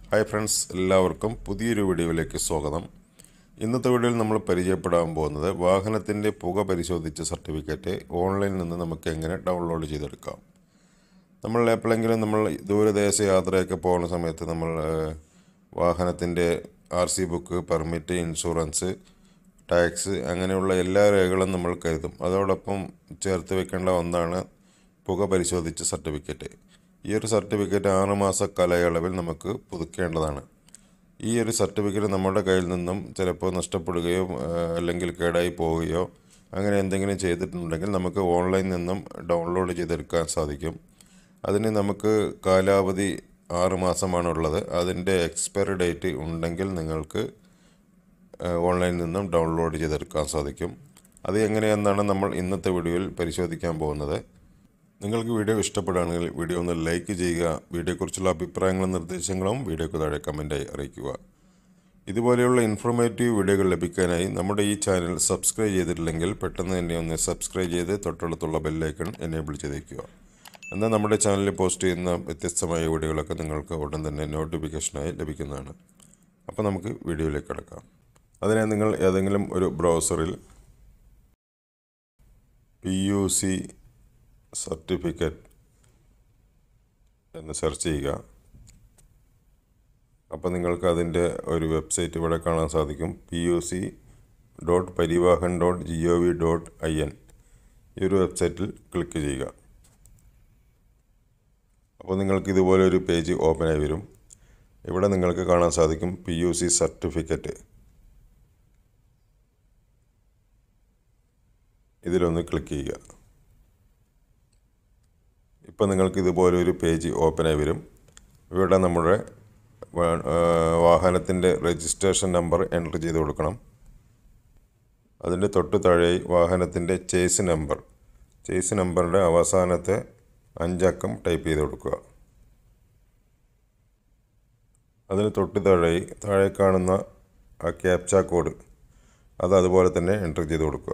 hi friends എല്ലാവർക്കും പുതിയൊരു വീഡിയോയിലേക്ക് സ്വാഗതം ഇന്നത്തെ വീഡിയോയിൽ നമ്മൾ പരിചയപ്പെടാൻ പോകുന്നത് വാഹനത്തിൻ്റെ പുക പരിശോധിച്ച സർട്ടിഫിക്കറ്റ് ഓൺലൈനിൽ നിന്ന് നമുക്ക് എങ്ങനെ ഡൗൺലോഡ് ചെയ്തെടുക്കാം നമ്മൾ എപ്പോഴെങ്കിലും നമ്മൾ ദൂരദേശ യാത്രയൊക്കെ പോകുന്ന സമയത്ത് നമ്മൾ വാഹനത്തിൻ്റെ R C book permit insurance tax അങ്ങനെയുള്ള എല്ലാ രേഖകളും നമ്മൾ കരുതും അതോടൊപ്പം ചേർത്ത് വെക്കേണ്ട ഒന്നാണ് പുക പരിശോധിച്ച സർട്ടിഫിക്കറ്റ് ഈ ഒരു സർട്ടിഫിക്കറ്റ് ആറ് മാസ കാലയളവിൽ നമുക്ക് പുതുക്കേണ്ടതാണ് ഈ ഒരു സർട്ടിഫിക്കറ്റ് നമ്മുടെ കയ്യിൽ നിന്നും ചിലപ്പോൾ നഷ്ടപ്പെടുകയോ ആ, അല്ലെങ്കിൽ കേടായി പോവുകയോ അങ്ങനെ എന്തെങ്കിലും ചെയ്തിട്ടുണ്ടെങ്കിൽ നമുക്ക് ഓൺലൈനിൽ നിന്നും ഡൗൺലോഡ് ചെയ്തെടുക്കാൻ സാധിക്കും അതിന് നമുക്ക് കാലാവധി ആറ് മാസമാണുള്ളത് അതിൻ്റെ എക്സ്പയറി ഡേറ്റ് ഉണ്ടെങ്കിൽ നിങ്ങൾക്ക് ഏഹ് ഓൺലൈനിൽ നിന്നും ഡൗൺലോഡ് ചെയ്തെടുക്കാൻ സാധിക്കും അത് എങ്ങനെയെന്നാണ് നമ്മൾ ഇന്നത്തെ വീഡിയോയിൽ പരിശോധിക്കാൻ പോകുന്നത് നിങ്ങൾക്ക് വീഡിയോ ഇഷ്ടപ്പെടുകയാണെങ്കിൽ വീഡിയോ ഒന്ന് ലൈക്ക് ചെയ്യുക വീഡിയോയെക്കുറിച്ചുള്ള അഭിപ്രായങ്ങളും നിർദ്ദേശങ്ങളും വീഡിയോക്ക് താഴെ കമൻറ്റായി അറിയിക്കുക ഇതുപോലെയുള്ള ഇൻഫോർമേറ്റീവ് വീഡിയോകൾ ലഭിക്കാനായി നമ്മുടെ ഈ ചാനൽ സബ്സ്ക്രൈബ് ചെയ്തിട്ടില്ലെങ്കിൽ പെട്ടെന്ന് തന്നെ ഒന്ന് സബ്സ്ക്രൈബ് ചെയ്ത് തൊട്ടടുത്തുള്ള ബെല്ലൈക്കൺ എനേബിൾ ചെയ്തേക്കുക എന്നാൽ നമ്മുടെ ചാനലിൽ പോസ്റ്റ് ചെയ്യുന്ന വ്യത്യസ്തമായ വീഡിയോകളൊക്കെ നിങ്ങൾക്ക് ഉടൻ തന്നെ നോട്ടിഫിക്കേഷനായി ലഭിക്കുന്നതാണ് അപ്പോൾ നമുക്ക് വീഡിയോയിലേക്ക് കിടക്കാം അതിനെ നിങ്ങൾ ഏതെങ്കിലും ഒരു ബ്രൗസറിൽ പി യു സി സർട്ടിഫിക്കറ്റ് എന്ന് സെർച്ച് ചെയ്യുക അപ്പോൾ നിങ്ങൾക്ക് അതിൻ്റെ ഒരു വെബ്സൈറ്റ് ഇവിടെ കാണാൻ സാധിക്കും P U C dot Parivahan dot G O V dot I N ഈ ഒരു വെബ്സൈറ്റിൽ ക്ലിക്ക് ചെയ്യുക അപ്പോൾ നിങ്ങൾക്ക് ഇതുപോലെ ഒരു പേജ് ഓപ്പണായി വരും ഇവിടെ നിങ്ങൾക്ക് കാണാൻ സാധിക്കും പി യു സി സർട്ടിഫിക്കറ്റ് ഇതിലൊന്ന് ക്ലിക്ക് ചെയ്യുക ഇപ്പോൾ നിങ്ങൾക്ക് ഇതുപോലെ ഒരു പേജ് ഓപ്പണായി വരും ഇവിടെ നമ്മുടെ വാ- ആ, വാഹനത്തിൻ്റെ രജിസ്ട്രേഷൻ നമ്പർ എൻ്റർ ചെയ്ത് കൊടുക്കണം അതിൻ്റെ തൊട്ട് താഴെയായി വാഹനത്തിൻ്റെ ചേസ് നമ്പർ ചേസ് നമ്പറിൻ്റെ അവസാനത്തെ അഞ്ചക്കം ടൈപ്പ് ചെയ്ത് കൊടുക്കുക അതിന് തൊട്ട് താഴെയായി താഴെ കാണുന്ന ആ ക്യാപ്ച കോഡ് അത് അതുപോലെ തന്നെ എൻ്റർ ചെയ്ത് കൊടുക്കുക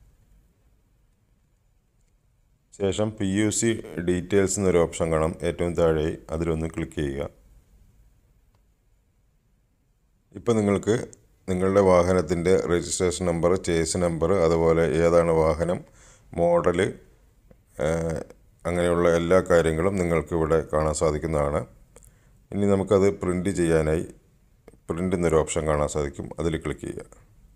ശേഷം പി യു സി ഡീറ്റെയിൽസ് എന്നൊരു ഓപ്ഷൻ കാണാം ഏറ്റവും താഴെ അതിലൊന്ന് ക്ലിക്ക് ചെയ്യുക ഇപ്പോൾ നിങ്ങൾക്ക് നിങ്ങളുടെ വാഹനത്തിൻ്റെ രജിസ്ട്രേഷൻ നമ്പർ ചേസ് നമ്പർ അതുപോലെ ഏതാണ് വാഹനം മോഡല് അങ്ങനെയുള്ള എല്ലാ കാര്യങ്ങളും നിങ്ങൾക്ക് ഇവിടെ കാണാൻ സാധിക്കുന്നതാണ് ഇനി നമുക്കത് പ്രിൻ്റ് ചെയ്യാനായി പ്രിൻ്റ് എന്നൊരു ഓപ്ഷൻ കാണാൻ സാധിക്കും അതിൽ ക്ലിക്ക് ചെയ്യുക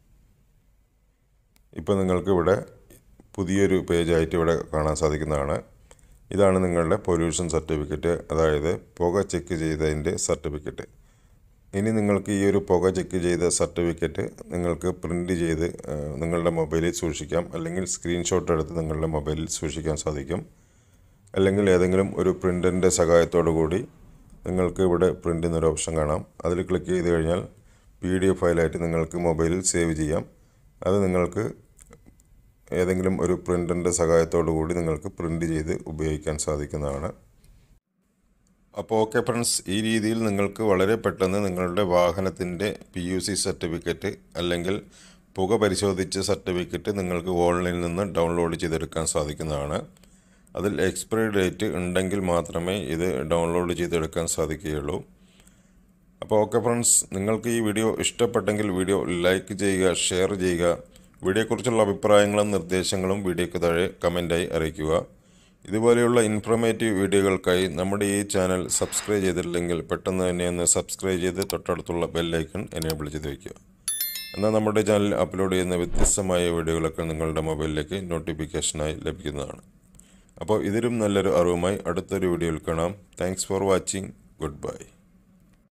ഇപ്പോൾ നിങ്ങൾക്ക് ഇവിടെ പുതിയൊരു പേജായിട്ട് ഇവിടെ കാണാൻ സാധിക്കുന്നതാണ് ഇതാണ് നിങ്ങളുടെ പൊല്യൂഷൻ സർട്ടിഫിക്കറ്റ് അതായത് പുക ചെക്ക് ചെയ്തതിൻ്റെ സർട്ടിഫിക്കറ്റ് ഇനി നിങ്ങൾക്ക് ഈ ഒരു പുക ചെക്ക് ചെയ്ത സർട്ടിഫിക്കറ്റ് നിങ്ങൾക്ക് പ്രിൻ്റ് ചെയ്ത് ആ, നിങ്ങളുടെ മൊബൈലിൽ സൂക്ഷിക്കാം അല്ലെങ്കിൽ സ്ക്രീൻഷോട്ട് എടുത്ത് നിങ്ങളുടെ മൊബൈലിൽ സൂക്ഷിക്കാൻ സാധിക്കും അല്ലെങ്കിൽ ഏതെങ്കിലും ഒരു പ്രിൻ്ററിൻ്റെ സഹായത്തോടു കൂടി നിങ്ങൾക്ക് ഇവിടെ പ്രിൻ്റ് എന്നൊരു ഓപ്ഷൻ കാണാം അതിൽ ക്ലിക്ക് ചെയ്ത് കഴിഞ്ഞാൽ പി ഡി എഫ് ഫയലായിട്ട് നിങ്ങൾക്ക് മൊബൈലിൽ സേവ് ചെയ്യാം അത് നിങ്ങൾക്ക് ഏതെങ്കിലും ഒരു പ്രിൻ്ററിൻ്റെ സഹായത്തോടു കൂടി നിങ്ങൾക്ക് പ്രിൻ്റ് ചെയ്ത് ഉപയോഗിക്കാൻ സാധിക്കുന്നതാണ് അപ്പോൾ ഓക്കെ ഫ്രണ്ട്സ് ഈ രീതിയിൽ നിങ്ങൾക്ക് വളരെ പെട്ടെന്ന് നിങ്ങളുടെ വാഹനത്തിൻ്റെ പി യു സി സർട്ടിഫിക്കറ്റ് അല്ലെങ്കിൽ പുക പരിശോധിച്ച സർട്ടിഫിക്കറ്റ് നിങ്ങൾക്ക് ഓൺലൈനിൽ നിന്ന് ഡൗൺലോഡ് ചെയ്തെടുക്കാൻ സാധിക്കുന്നതാണ് അതിൽ എക്സ്പയറി ഡേറ്റ് ഉണ്ടെങ്കിൽ മാത്രമേ ഇത് ഡൗൺലോഡ് ചെയ്തെടുക്കാൻ സാധിക്കുകയുള്ളൂ അപ്പോൾ ഓക്കെ ഫ്രണ്ട്സ് നിങ്ങൾക്ക് ഈ വീഡിയോ ഇഷ്ടപ്പെട്ടെങ്കിൽ വീഡിയോ ലൈക്ക് ചെയ്യുക ഷെയർ ചെയ്യുക വീഡിയോയെക്കുറിച്ചുള്ള അഭിപ്രായങ്ങളും നിർദ്ദേശങ്ങളും വീഡിയോയ്ക്ക് താഴെ കമൻറ്റായി അറിയിക്കുക ഇതുപോലെയുള്ള ഇൻഫോർമേറ്റീവ് വീഡിയോകൾക്കായി നമ്മുടെ ഈ ചാനൽ സബ്സ്ക്രൈബ് ചെയ്തിട്ടില്ലെങ്കിൽ പെട്ടെന്ന് തന്നെ ഒന്ന് സബ്സ്ക്രൈബ് ചെയ്ത് തൊട്ടടുത്തുള്ള ബെല്ലൈക്കൺ എനേബിൾ ചെയ്ത് വയ്ക്കുക എന്നാൽ നമ്മുടെ ചാനൽ അപ്ലോഡ് ചെയ്യുന്ന വ്യത്യസ്തമായ വീഡിയോകളൊക്കെ നിങ്ങളുടെ മൊബൈലിലേക്ക് നോട്ടിഫിക്കേഷനായി ലഭിക്കുന്നതാണ് അപ്പോൾ ഇതിലും നല്ലൊരു അറിവുമായി അടുത്തൊരു വീഡിയോയിൽ കാണാം thanks for watching good bye